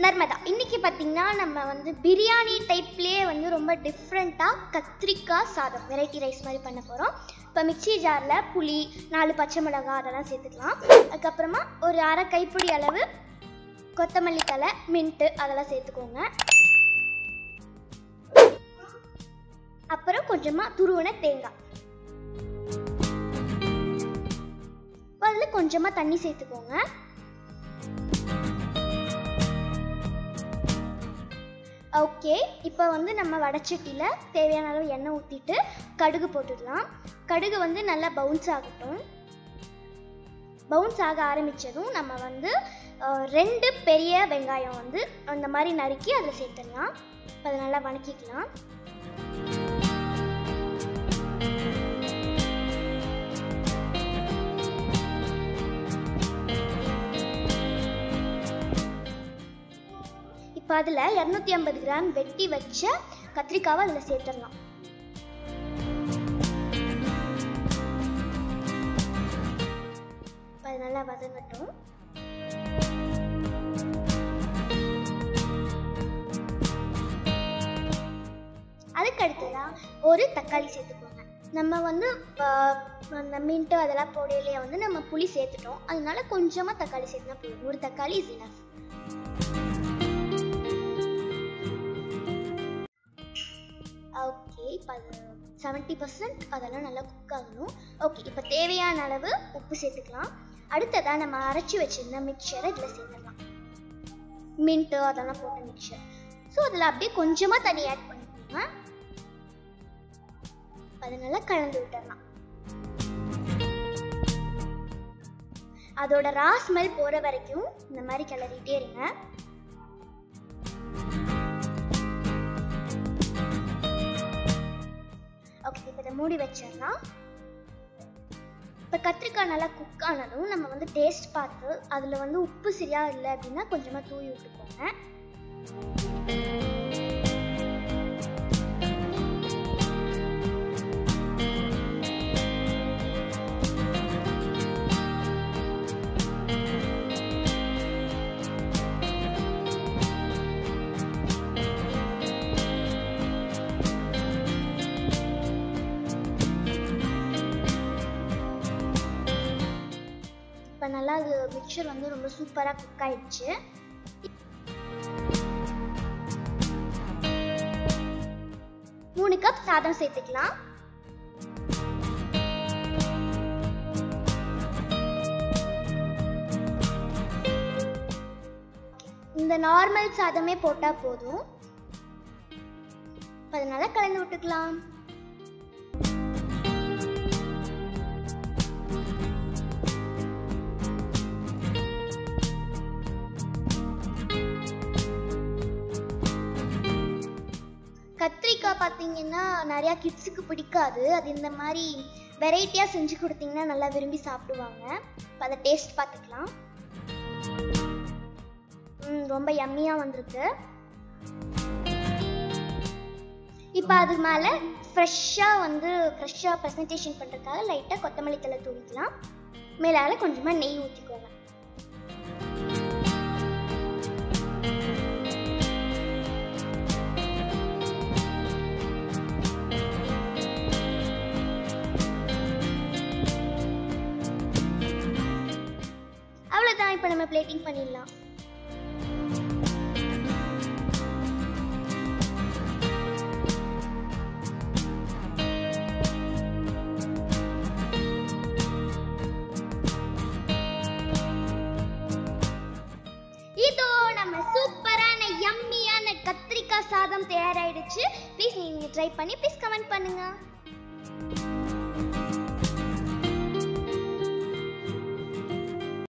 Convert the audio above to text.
நர்மதா இன்னைக்கு பார்த்தீங்கன்னா நம்ம வந்து பிரியாணி டைப்லேயே வந்து ரொம்ப டிஃப்ரெண்ட்டாக கத்திரிக்காய் சாதம் வெரைட்டி ரைஸ் மாதிரி பண்ண போகிறோம் இப்போ மிக்ஸி ஜாரில் புளி நாலு பச்சை மிளகாய் அதெல்லாம் சேர்த்துக்கலாம் அதுக்கப்புறமா ஒரு அரை கைப்பிடி அளவு கொத்தமல்லி தலை மின்ட்டு அதெல்லாம் சேர்த்துக்கோங்க அப்புறம் கொஞ்சமாக துருவன தேங்காய் அதில் கொஞ்சமாக தண்ணி சேர்த்துக்கோங்க ஓகே இப்போ வந்து நம்ம வடச்சட்டியில் தேவையான அளவு எண்ணெய் ஊற்றிட்டு கடுகு போட்டுடலாம் கடுகு வந்து நல்லா பவுன்ஸ் ஆகட்டும் பவுன்ஸ் ஆக ஆரம்பித்ததும் நம்ம வந்து அஹ், ரெண்டு பெரிய வெங்காயம் வந்து அந்த மாதிரி நறுக்கி அதில் சேர்த்துடலாம் இப்போ அதை நல்லா வணக்கிக்கலாம் இப்போ அதில் இரநூத்தி ஐம்பது கிராம் வெட்டி வச்ச கத்திரிக்காவை அதில் சேர்த்துடலாம் இப்போ அது நல்லா வதங்கட்டும் அதுக்கு அடுத்ததான் ஒரு தக்காளி சேர்த்துக்கோங்க நம்ம வந்து ஆஹ், அந்த மின்ட்டு அதெல்லாம் போடையிலேயே வந்து நம்ம புளி சேர்த்துட்டோம் அதனால கொஞ்சமாக தக்காளி சேர்த்துனா போதும் ஒரு தக்காளி இஸ் இனஃப் ஓகே இப்போ அது செவன்ட்டி பர்சன்ட் அதெல்லாம் நல்லா குக் ஆகணும் ஓகே இப்போ தேவையான அளவு உப்பு சேர்த்துக்கலாம் அடுத்ததாக நம்ம அரைச்சி வச்சிருந்த மிக்சரை இதில் சேர்த்துடலாம் மின்ட்டு அதெல்லாம் போட்ட மிக்சர் ஸோ அதில் அப்படியே கொஞ்சமாக தண்ணி ஆட் பண்ணிக்கோங்க அதை நல்லா கலந்து விட்டுடலாம் அதோட ரா ஸ்மெல் போகிற வரைக்கும் இந்த மாதிரி கிளறிட்டே இருங்க ஓகே இப்போ இதை மூடி வச்சிடலாம் இப்போ கத்திரிக்காய் நல்லா குக் ஆனதும் நம்ம வந்து டேஸ்ட் பார்த்து அதில் வந்து உப்பு சரியா இல்லை அப்படின்னா கொஞ்சமாக தூவி விட்டுக்கோங்க இப்போ நல்லா அது மிக்சர் வந்து ரொம்ப சூப்பராக குக் ஆயிடுச்சு மூணு கப் சாதம் சேர்த்துக்கலாம் இந்த நார்மல் சாதமே போட்டால் போதும் இப்ப அதை நல்லா கலந்து விட்டுக்கலாம் கத்திரிக்காய் பார்த்தீங்கன்னா நிறையா கிட்ஸுக்கு பிடிக்காது அது இந்த மாதிரி வெரைட்டியாக செஞ்சு கொடுத்தீங்கன்னா நல்லா விரும்பி சாப்பிடுவாங்க இப்போ அதை டேஸ்ட் பார்த்துக்கலாம் ம், ரொம்ப யம்மியாக வந்திருக்கு இப்போ அது மேலே ஃப்ரெஷ்ஷாக வந்து ஃப்ரெஷ்ஷாக ப்ரெசன்டேஷன் பண்ணுறதுக்காக லைட்டாக கொத்தமல்லி தலை தூவிக்கலாம் மேலால கொஞ்சமாக நெய் ஊற்றிக்கோங்க அவ்வளோதான் இப்போ நம்ம பிளேட்டிங் பண்ணிடலாம் இதோ நம்ம சூப்பரான யம்மியான கத்திரிக்காய் சாதம் தயாராயிடுச்சு ப்ளீஸ் நீங்கள் ட்ரை பண்ணி ப்ளீஸ் கமெண்ட் பண்ணுங்க